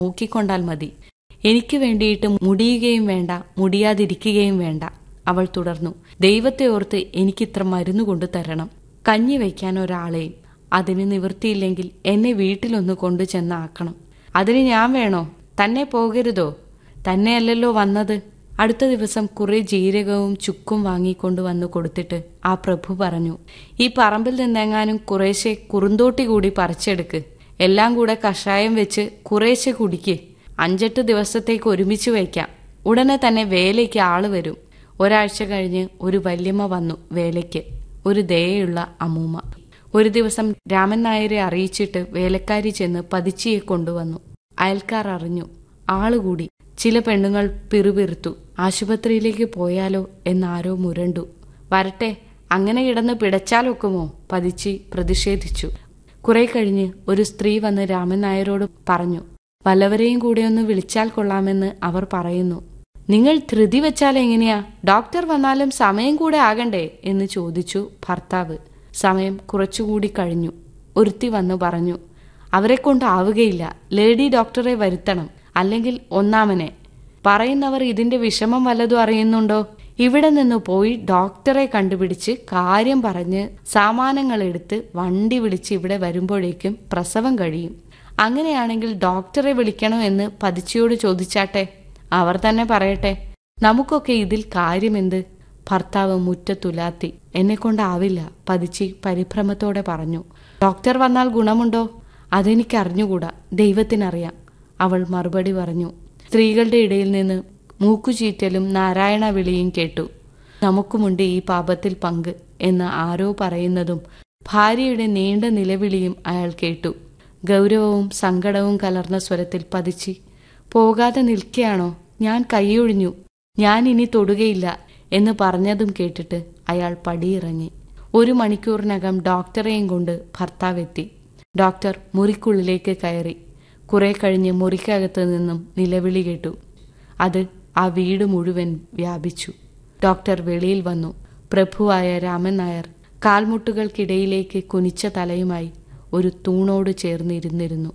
നോക്കിക്കൊണ്ടാൽ മതി എനിക്ക് വേണ്ടിയിട്ട് മുടിയുകയും വേണ്ട മുടിയാതിരിക്കുകയും വേണ്ട അവൾ തുടർന്നു ദൈവത്തെ ഓർത്ത് എനിക്കിത്ര മരുന്ന് കൊണ്ടു തരണം കഞ്ഞി വയ്ക്കാൻ ഒരാളെയും അതിന് നിവൃത്തിയില്ലെങ്കിൽ എന്നെ വീട്ടിലൊന്ന് കൊണ്ടു ചെന്നാക്കണം അതിന് ഞാൻ വേണോ തന്നെ പോകരുതോ തന്നെയല്ലല്ലോ വന്നത് അടുത്ത ദിവസം കുറെ ജീരകവും ചുക്കും വാങ്ങിക്കൊണ്ടുവന്ന് കൊടുത്തിട്ട് ആ പ്രഭു പറഞ്ഞു ഈ പറമ്പിൽ നിന്നെങ്ങാനും കുറേശ്ശെ കുറുന്തോട്ടി കൂടി പറിച്ചെടുക്ക് എല്ലാം കൂടെ കഷായം വെച്ച് കുറേശ്ശെ കുടിക്ക് അഞ്ചെട്ട് ദിവസത്തേക്ക് ഒരുമിച്ച് വയ്ക്കാം ഉടനെ തന്നെ വേലയ്ക്ക് ആള് വരും ഒരാഴ്ച കഴിഞ്ഞ് ഒരു വല്യമ്മ വന്നു വേലയ്ക്ക് ഒരു ദയയുള്ള അമ്മൂമ്മ ഒരു ദിവസം രാമൻ നായരെ അറിയിച്ചിട്ട് വേലക്കാരി ചെന്ന് പതിച്ചിയെ കൊണ്ടുവന്നു അയൽക്കാർ അറിഞ്ഞു ആളുകൂടി ചില പെണ്ണുങ്ങൾ പിറുപിറുത്തു ആശുപത്രിയിലേക്ക് പോയാലോ എന്നാരോ മുരണ്ടു വരട്ടെ അങ്ങനെ കിടന്ന് പിടച്ചാലൊക്കുമോ പതിച്ചി പ്രതിഷേധിച്ചു കുറെ കഴിഞ്ഞ് ഒരു സ്ത്രീ വന്ന് രാമൻ നായരോട് പറഞ്ഞു വല്ലവരെയും കൂടെ ഒന്ന് വിളിച്ചാൽ കൊള്ളാമെന്ന് അവർ പറയുന്നു നിങ്ങൾ ധൃതി വെച്ചാൽ എങ്ങനെയാ ഡോക്ടർ വന്നാലും സമയം കൂടെ ആകണ്ടേ എന്ന് ചോദിച്ചു ഭർത്താവ് സമയം കുറച്ചുകൂടി കഴിഞ്ഞു ഒരുത്തി വന്നു പറഞ്ഞു അവരെ കൊണ്ടാവുകയില്ല ലേഡി ഡോക്ടറെ വരുത്തണം അല്ലെങ്കിൽ ഒന്നാമനെ പറയുന്നവർ ഇതിന്റെ വിഷമം വല്ലതും അറിയുന്നുണ്ടോ ഇവിടെ നിന്ന് പോയി ഡോക്ടറെ കണ്ടുപിടിച്ച് കാര്യം പറഞ്ഞ് സാമാനങ്ങൾ എടുത്ത് വണ്ടി വിളിച്ച് ഇവിടെ വരുമ്പോഴേക്കും പ്രസവം കഴിയും അങ്ങനെയാണെങ്കിൽ ഡോക്ടറെ വിളിക്കണോ എന്ന് പതിച്ചിയോട് ചോദിച്ചാട്ടെ അവർ തന്നെ പറയട്ടെ നമുക്കൊക്കെ ഇതിൽ കാര്യമെന്ത് ഭർത്താവ് മുറ്റത്തുലാത്തി എന്നെ കൊണ്ടാവില്ല പതിച്ചി പരിഭ്രമത്തോടെ പറഞ്ഞു ഡോക്ടർ വന്നാൽ ഗുണമുണ്ടോ അതെനിക്ക് അറിഞ്ഞുകൂടാ ദൈവത്തിനറിയാം അവൾ മറുപടി പറഞ്ഞു സ്ത്രീകളുടെ ഇടയിൽ നിന്ന് മൂക്കുചീറ്റലും നാരായണ വിളിയും കേട്ടു നമുക്കുമുണ്ട് ഈ പാപത്തിൽ പങ്ക് എന്ന് ആരോ പറയുന്നതും ഭാര്യയുടെ നീണ്ട നിലവിളിയും അയാൾ കേട്ടു ഗൗരവവും സങ്കടവും കലർന്ന സ്വരത്തിൽ പതിച്ച് പോകാതെ നിൽക്കുകയാണോ ഞാൻ കൈയൊഴിഞ്ഞു ഞാൻ ഇനി തൊടുകയില്ല എന്ന് പറഞ്ഞതും കേട്ടിട്ട് അയാൾ പടിയിറങ്ങി ഒരു മണിക്കൂറിനകം ഡോക്ടറെയും കൊണ്ട് ഭർത്താവെത്തി ഡോക്ടർ മുറിക്കുള്ളിലേക്ക് കയറി കുറെ കഴിഞ്ഞ് മുറിക്കകത്ത് നിന്നും നിലവിളി കേട്ടു അത് ആ വീട് മുഴുവൻ വ്യാപിച്ചു ഡോക്ടർ വെളിയിൽ വന്നു പ്രഭുവായ രാമൻ നായർ കാൽമുട്ടുകൾക്കിടയിലേക്ക് കുനിച്ച തലയുമായി ഒരു തൂണോട് ചേർന്നിരുന്നിരുന്നു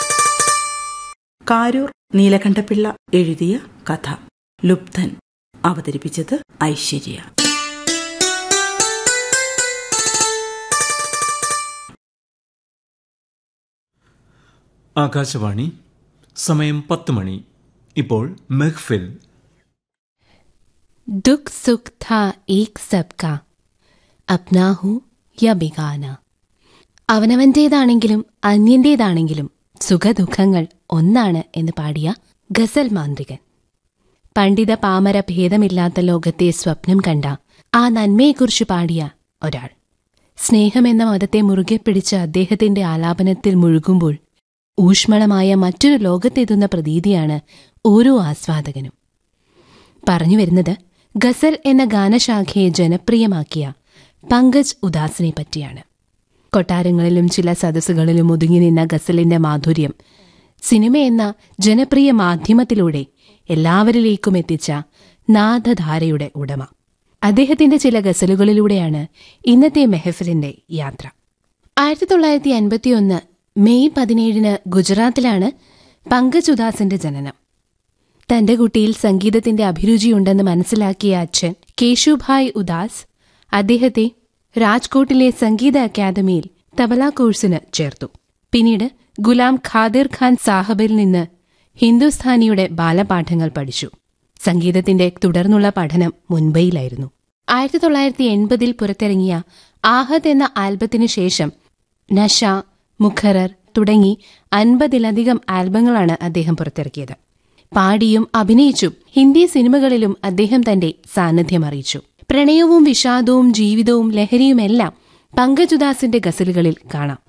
കാരൂർ നീലകണ്ഠപിള്ള എഴുതിയ കഥ ലുബ്ധൻ അവതരിപ്പിച്ചത് ഐശ്വര്യ ആകാശവാണി സമയം പത്ത് മണി ഇപ്പോൾ മെഹ്ഫിൽ दुख सुख था एक सबका അപ്നാ ഹു യ ബിഗാന അവനവന്റേതാണെങ്കിലും അന്യന്റേതാണെങ്കിലും സുഖദുഃഖങ്ങൾ ഒന്നാണ് എന്ന് പാടിയ ഗസൽ മാന്ത്രികൻ പണ്ഡിത പാമര ഭേദമില്ലാത്ത ലോകത്തെ സ്വപ്നം കണ്ട ആ നന്മയെക്കുറിച്ച് പാടിയ ഒരാൾ സ്നേഹമെന്ന മതത്തെ മുറുകെ പിടിച്ച അദ്ദേഹത്തിന്റെ ആലാപനത്തിൽ മുഴുകുമ്പോൾ ഊഷ്മളമായ മറ്റൊരു ലോകത്തെത്തുന്ന പ്രതീതിയാണ് ഓരോ ആസ്വാദകനും പറഞ്ഞു വരുന്നത് ഗസൽ എന്ന ഗാനശാഖയെ ജനപ്രിയമാക്കിയ പങ്കജ് ഉദാസിനെ പറ്റിയാണ് കൊട്ടാരങ്ങളിലും ചില സദസ്സുകളിലും ഒതുങ്ങി നിന്ന ഗസലിന്റെ മാധുര്യം സിനിമ എന്ന ജനപ്രിയ മാധ്യമത്തിലൂടെ എല്ലാവരിലേക്കും എത്തിച്ച നാദധാരയുടെ ഉടമ അദ്ദേഹത്തിന്റെ ചില ഗസലുകളിലൂടെയാണ് ഇന്നത്തെ മെഹഫിലിന്റെ യാത്ര ആയിരത്തി തൊള്ളായിരത്തി അൻപത്തിയൊന്ന് മെയ് പതിനേഴിന് ഗുജറാത്തിലാണ് പങ്കജ് ഉദാസിന്റെ ജനനം തന്റെ കുട്ടിയിൽ സംഗീതത്തിന്റെ അഭിരുചിയുണ്ടെന്ന് മനസ്സിലാക്കിയ അച്ഛൻ കേശുഭായ് ഉദാസ് അദ്ദേഹത്തെ രാജ്കോട്ടിലെ സംഗീത അക്കാദമിയിൽ തബല കോഴ്സിന് ചേർത്തു പിന്നീട് ഗുലാം ഖാദിർ ഖാൻ സാഹബിൽ നിന്ന് ഹിന്ദുസ്ഥാനിയുടെ ബാലപാഠങ്ങൾ പഠിച്ചു സംഗീതത്തിന്റെ തുടർന്നുള്ള പഠനം മുംബൈയിലായിരുന്നു ആയിരത്തി തൊള്ളായിരത്തി എൺപതിൽ പുറത്തിറങ്ങിയ ആഹത് എന്ന ആൽബത്തിനു ശേഷം നഷ മുഖറർ തുടങ്ങി അൻപതിലധികം ആൽബങ്ങളാണ് അദ്ദേഹം പുറത്തിറക്കിയത് പാടിയും അഭിനയിച്ചും ഹിന്ദി സിനിമകളിലും അദ്ദേഹം തന്റെ സാന്നിധ്യം അറിയിച്ചു പ്രണയവും വിഷാദവും ജീവിതവും ലഹരിയുമെല്ലാം പങ്കജുദാസിന്റെ ഗസലുകളിൽ കാണാം